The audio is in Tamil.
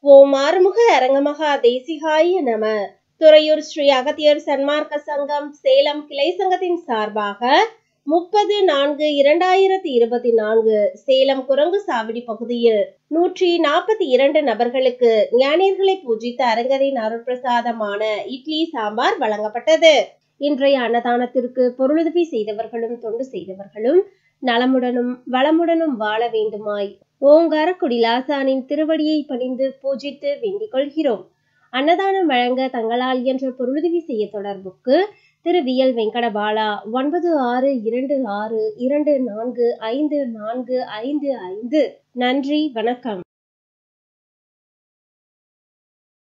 ஓம் ஆறுமுக அரங்கமகா தேசிகாய நம துறையூர் ஸ்ரீ அகத்தியர் சன்மார்க்க சங்கம் சேலம் கிளை சங்கத்தின் சார்பாக முப்பது நான்கு இரண்டாயிரத்தி இருபத்தி நான்கு சேலம் குரங்கு சாவடி பகுதியில் நூற்றி நாற்பத்தி இரண்டு நபர்களுக்கு ஞானியர்களை பூஜித்த அரங்கரின் அருட்பிரசாதமான இட்லி சாம்பார் வழங்கப்பட்டது இன்றைய அன்னதானத்திற்கு பொருளுதவி செய்தவர்களும் தொண்டு செய்தவர்களும் நலமுடனும் வளமுடனும் வாழ வேண்டுமாய் ஓங்கார குடிலாசானின் திருவடியை பணிந்து பூஜித்து வேண்டிக் கொள்கிறோம் அன்னதானம் வழங்க தங்களால் என்ற பொருளுதவி செய்ய தொடர்புக்கு திரு வி எல் வெங்கடபாலா ஒன்பது ஆறு இரண்டு ஆறு இரண்டு நான்கு ஐந்து நான்கு ஐந்து ஐந்து நன்றி வணக்கம்